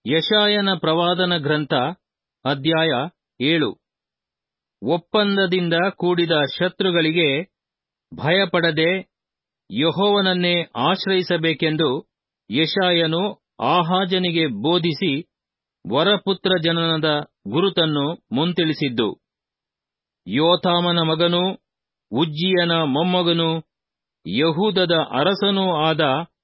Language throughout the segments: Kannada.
ಯಶಾಯನ ಪ್ರವಾದನ ಗ್ರಂಥ ಅಧ್ಯಾಯ ಏಳು ಒಪ್ಪಂದದಿಂದ ಕೂಡಿದ ಶತ್ರುಗಳಿಗೆ ಭಯಪಡದೆ ಯೆಹೋವನನ್ನೇ ಆಶ್ರಯಿಸಬೇಕೆಂದು ಯಶಾಯನು ಆಹಾಜನಿಗೆ ಬೋಧಿಸಿ ವರಪುತ್ರ ಜನನದ ಗುರುತನ್ನು ಮುಂತಿಳಿಸಿದ್ದು ಯೋತಾಮನ ಮಗನೂ ಉಜ್ಜೀಯನ ಮೊಮ್ಮಗನೂ ಯಹೂದದ ಅರಸನೂ ಆದ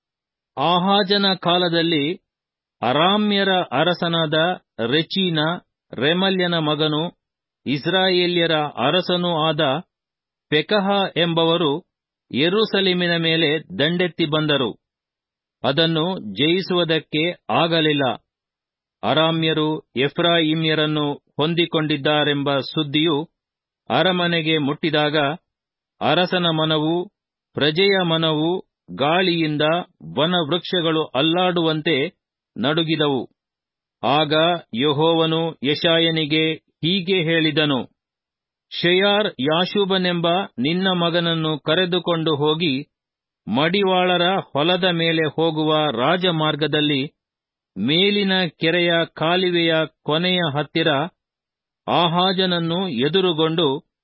ಆಹಾಜನ ಕಾಲದಲ್ಲಿ ಅರಾಮ್ಯರ ಅರಸನಾದ ರೆಚೀನ ರೆಮಲ್ಯನ ಮಗನೂ ಇಸ್ರಾಯೇಲ್ಯರ ಅರಸನೂ ಆದ ಪೆಕಹ ಎಂಬವರು ಯೆರೂಸಲೇಮಿನ ಮೇಲೆ ದಂಡೆತ್ತಿ ಬಂದರು ಅದನ್ನು ಜಯಿಸುವುದಕ್ಕೆ ಆಗಲಿಲ್ಲ ಅರಾಮ್ಯರು ಎಫ್ರಾಯಿಮ್ಯರನ್ನು ಹೊಂದಿಕೊಂಡಿದ್ದಾರೆಂಬ ಸುದ್ದಿಯು ಅರಮನೆಗೆ ಮುಟ್ಟಿದಾಗ ಅರಸನ ಮನವು ಪ್ರಜೆಯ ಮನವು ಗಾಳಿಯಿಂದ ವನವೃಕ್ಷಗಳು ಅಲ್ಲಾಡುವಂತೆ ನಡುಗಿದವು ಆಗ ಯೆಹೋವನು ಯಶಾಯನಿಗೆ ಹೀಗೆ ಹೇಳಿದನು ಶೆಯಾರ್ ಯಾಶೂಬನೆಂಬ ನಿನ್ನ ಮಗನನ್ನು ಕರೆದುಕೊಂಡು ಹೋಗಿ ಮಡಿವಾಳರ ಹೊಲದ ಮೇಲೆ ಹೋಗುವ ರಾಜಮಾರ್ಗದಲ್ಲಿ ಮೇಲಿನ ಕೆರೆಯ ಕಾಲುವೆಯ ಕೊನೆಯ ಹತ್ತಿರ ಆಹಾಜನನ್ನು ಎದುರುಗೊಂಡು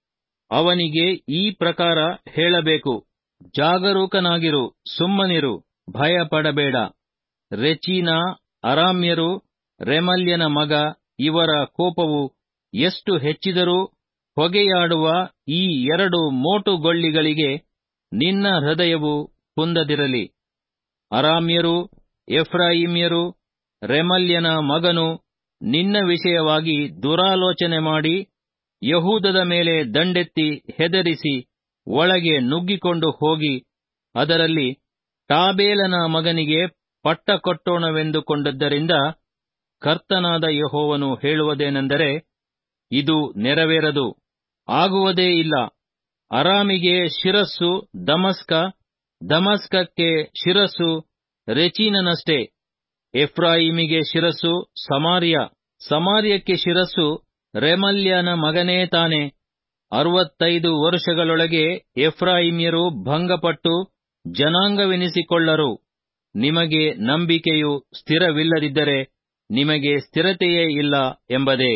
ಅವನಿಗೆ ಈ ಪ್ರಕಾರ ಹೇಳಬೇಕು ಜಾಗರೂಕನಾಗಿರು ಸುಮ್ಮನಿರು ಭಯಪಡಬೇಡ ರೆಚೀನ ಅರಾಮ್ಯರು ರೆಮಲ್ಯನ ಮಗ ಇವರ ಕೋಪವು ಎಷ್ಟು ಹೆಚ್ಚಿದರೂ ಹೊಗೆಯಾಡುವ ಈ ಎರಡು ಮೋಟುಗೊಳ್ಳಿಗಳಿಗೆ ನಿನ್ನ ಹೃದಯವು ಕುಂದದಿರಲಿ ಅರಾಮ್ಯರು ಎಫ್ರಾಯಿಮ್ಯರು ರೆಮಲ್ಯನ ಮಗನು ನಿನ್ನ ವಿಷಯವಾಗಿ ದುರಾಲೋಚನೆ ಮಾಡಿ ಯಹೂದದ ಮೇಲೆ ದಂಡೆತ್ತಿ ಹೆದರಿಸಿ ಒಳಗೆ ನುಗ್ಗಿಕೊಂಡು ಹೋಗಿ ಅದರಲ್ಲಿ ಟಾಬೇಲನ ಮಗನಿಗೆ ಪಟ್ಟ ಕೊಟ್ಟೋಣವೆಂದುಕೊಂಡದ್ದರಿಂದ ಕರ್ತನಾದ ಯಹೋವನು ಹೇಳುವುದೇನೆಂದರೆ ಇದು ನೆರವೇರದು ಆಗುವುದೇ ಇಲ್ಲ ಅರಾಮಿಗೆ ಶಿರಸ್ಸು ದಮಸ್ಕ ದಮಸ್ಕಕ್ಕೆ ಶಿರಸ್ಸು ರೆಚೀನನಷ್ಟೇ ಎಫ್ರಾಯಿಮಿಗೆ ಶಿರಸ್ಸು ಸಮಾರ್ಯ ಸಮಾರ್ಯಕ್ಕೆ ಶಿರಸ್ಸು ರೆಮಲ್ಯನ ಮಗನೇ ತಾನೆ ಅರವತ್ತೈದು ವರ್ಷಗಳೊಳಗೆ ಎಫ್ರಾಯಿಮ್ಯರು ಭಂಗಪಟ್ಟು ಜನಾಂಗವೆನಿಸಿಕೊಳ್ಳರು ನಿಮಗೆ ನಂಬಿಕೆಯು ಸ್ಥಿರವಿಲ್ಲದಿದ್ದರೆ ನಿಮಗೆ ಸ್ಥಿರತೆಯೇ ಇಲ್ಲ ಎಂಬುದೇ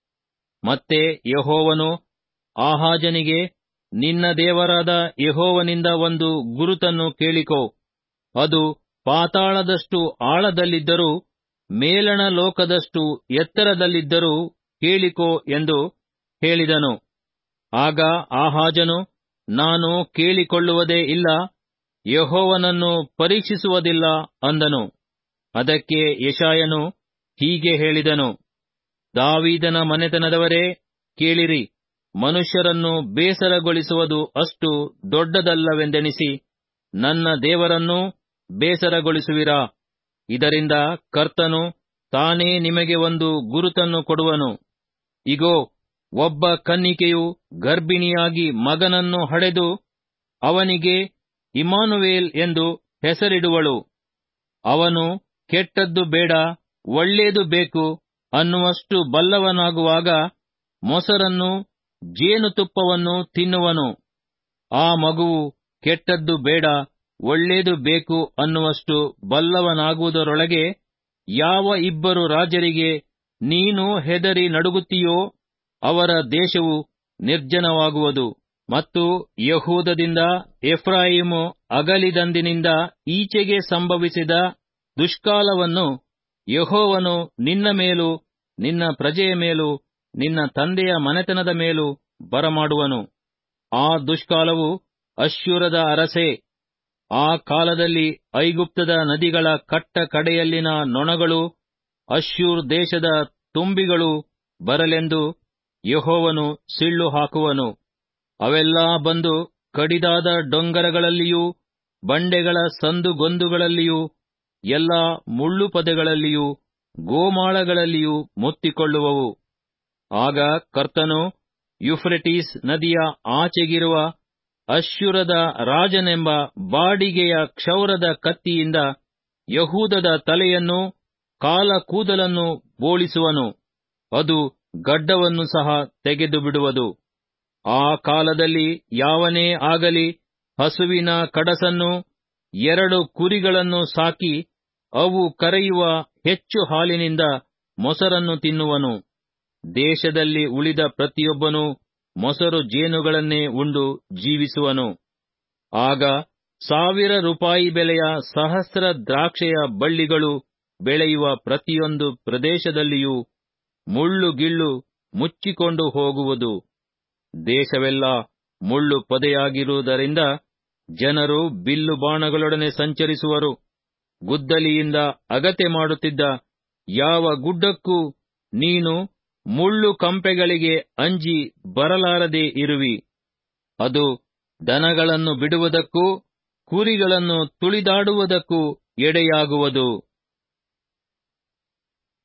ಮತ್ತೆ ಯಹೋವನು ಆಹಾಜನಿಗೆ ನಿನ್ನ ದೇವರಾದ ಯಹೋವನಿಂದ ಒಂದು ಗುರುತನ್ನು ಕೇಳಿಕೋ ಅದು ಪಾತಾಳದಷ್ಟು ಆಳದಲ್ಲಿದ್ದರೂ ಮೇಲಣ ಲೋಕದಷ್ಟು ಎತ್ತರದಲ್ಲಿದ್ದರೂ ಕೇಳಿಕೋ ಎಂದು ಹೇಳಿದನು ಆಗ ಆಹಾಜನು ನಾನು ಕೇಳಿಕೊಳ್ಳುವುದೇ ಇಲ್ಲ ಯಹೋವನನ್ನು ಪರೀಕ್ಷಿಸುವುದಿಲ್ಲ ಅಂದನು ಅದಕ್ಕೆ ಯಶಾಯನು ಹೀಗೆ ಹೇಳಿದನು ದಾವೀದನ ಮನೆತನದವರೇ ಕೇಳಿರಿ ಮನುಷ್ಯರನ್ನು ಬೇಸರಗೊಳಿಸುವುದು ಅಷ್ಟು ದೊಡ್ಡದಲ್ಲವೆಂದೆಣಿಸಿ ನನ್ನ ದೇವರನ್ನೂ ಬೇಸರಗೊಳಿಸುವಿರಾ ಇದರಿಂದ ಕರ್ತನು ತಾನೇ ನಿಮಗೆ ಒಂದು ಗುರುತನ್ನು ಕೊಡುವನು ಇಗೋ ಒಬ್ಬ ಕನ್ನಿಕೆಯು ಗರ್ಭಿಣಿಯಾಗಿ ಮಗನನ್ನು ಹಡೆದು ಅವನಿಗೆ ಇಮಾನುವೇಲ್ ಎಂದು ಹೆಸರಿಡುವಳು ಅವನು ಕೆಟ್ಟದ್ದು ಬೇಡ ಒಳ್ಳೇದು ಬೇಕು ಅನ್ನುವಷ್ಟು ಬಲ್ಲವನಾಗುವಾಗ ಮೊಸರನ್ನು ಜೇನುತುಪ್ಪವನ್ನು ತಿನ್ನುವನು ಆ ಮಗುವು ಕೆಟ್ಟದ್ದು ಬೇಡ ಒಳ್ಳೇದು ಬೇಕು ಅನ್ನುವಷ್ಟು ಬಲ್ಲವನಾಗುವುದರೊಳಗೆ ಯಾವ ಇಬ್ಬರು ರಾಜರಿಗೆ ನೀನು ಹೆದರಿ ನಡುಗುತ್ತೀಯೋ ಅವರ ದೇಶವು ನಿರ್ಜನವಾಗುವುದು ಮತ್ತು ಯಹೂದದಿಂದ ಎಫ್ರಾಯಿಮು ಅಗಲಿದಂದಿನಿಂದ ಈಚೆಗೆ ಸಂಭವಿಸಿದ ದುಷ್ಕಾಲವನ್ನು ಯಹೋವನು ನಿನ್ನ ಮೇಲೂ ನಿನ್ನ ಪ್ರಜೆಯ ಮೇಲೂ ನಿನ್ನ ತಂದೆಯ ಮನೆತನದ ಮೇಲೂ ಬರಮಾಡುವನು ಆ ದುಷ್ಕಾಲವು ಅಶ್ಶೂರದ ಅರಸೆ ಆ ಕಾಲದಲ್ಲಿ ಐಗುಪ್ತದ ನದಿಗಳ ಕಟ್ಟ ಕಡೆಯಲ್ಲಿನ ನೊಣಗಳು ಅಶ್ಶೂರ್ ದೇಶದ ತುಂಬಿಗಳು ಬರಲೆಂದು ಯಹೋವನು ಸಿಳ್ಳು ಹಾಕುವನು ಅವೆಲ್ಲಾ ಬಂದು ಕಡಿದಾದ ಡೊಂಗರಗಳಲ್ಲಿಯೂ ಬಂಡೆಗಳ ಸಂದುಗೊಂದುಗಳಲ್ಲಿಯೂ ಎಲ್ಲಾ ಮುಳ್ಳು ಪೊದೆಗಳಲ್ಲಿಯೂ ಗೋಮಾಳಗಳಲ್ಲಿಯೂ ಮುತ್ತಿಕೊಳ್ಳುವವು ಆಗ ಕರ್ತನು ಯುಫ್ರೆಟೀಸ್ ನದಿಯ ಆಚೆಗಿರುವ ಅಶ್ಶುರದ ರಾಜನೆಂಬ ಬಾಡಿಗೆಯ ಕ್ಷೌರದ ಕತ್ತಿಯಿಂದ ಯಹೂದದ ತಲೆಯನ್ನು ಕಾಲ ಕೂದಲನ್ನು ಬೋಳಿಸುವನು ಅದು ಗಡ್ಡವನ್ನು ಸಹ ತೆಗೆದು ಬಿಡುವುದು ಆ ಕಾಲದಲ್ಲಿ ಯಾವನೇ ಆಗಲಿ ಹಸುವಿನ ಕಡಸನ್ನು ಎರಡು ಕುರಿಗಳನ್ನು ಸಾಕಿ ಅವು ಕರೆಯುವ ಹೆಚ್ಚು ಹಾಲಿನಿಂದ ಮೊಸರನ್ನು ತಿನ್ನುವನು ದೇಶದಲ್ಲಿ ಉಳಿದ ಪ್ರತಿಯೊಬ್ಬನೂ ಮೊಸರು ಜೇನುಗಳನ್ನೇ ಉಂಡು ಜೀವಿಸುವನು ಆಗ ಸಾವಿರ ರೂಪಾಯಿ ಬೆಲೆಯ ಸಹಸ್ರ ದ್ರಾಕ್ಷೆಯ ಬಳ್ಳಿಗಳು ಬೆಳೆಯುವ ಪ್ರತಿಯೊಂದು ಪ್ರದೇಶದಲ್ಲಿಯೂ ಮುಳ್ಳು ಗಿಳ್ಳು ಮುಚ್ಚಿಕೊಂಡು ಹೋಗುವುದು ದೇಶವೆಲ್ಲ ಮುಳ್ಳು ಪೊದೆಯಾಗಿರುವುದರಿಂದ ಜನರು ಬಿಲ್ಲು ಬಾಣಗಳೊಡನೆ ಸಂಚರಿಸುವರು ಗುದ್ದಲಿಯಿಂದ ಅಗತೆ ಮಾಡುತ್ತಿದ್ದ ಯಾವ ಗುಡ್ಡಕ್ಕೂ ನೀನು ಮುಳ್ಳು ಕಂಪೆಗಳಿಗೆ ಅಂಜಿ ಬರಲಾರದೆ ಇರುವಿ ಅದು ದನಗಳನ್ನು ಬಿಡುವುದಕ್ಕೂ ಕುರಿಗಳನ್ನು ತುಳಿದಾಡುವುದಕ್ಕೂ ಎಡೆಯಾಗುವುದು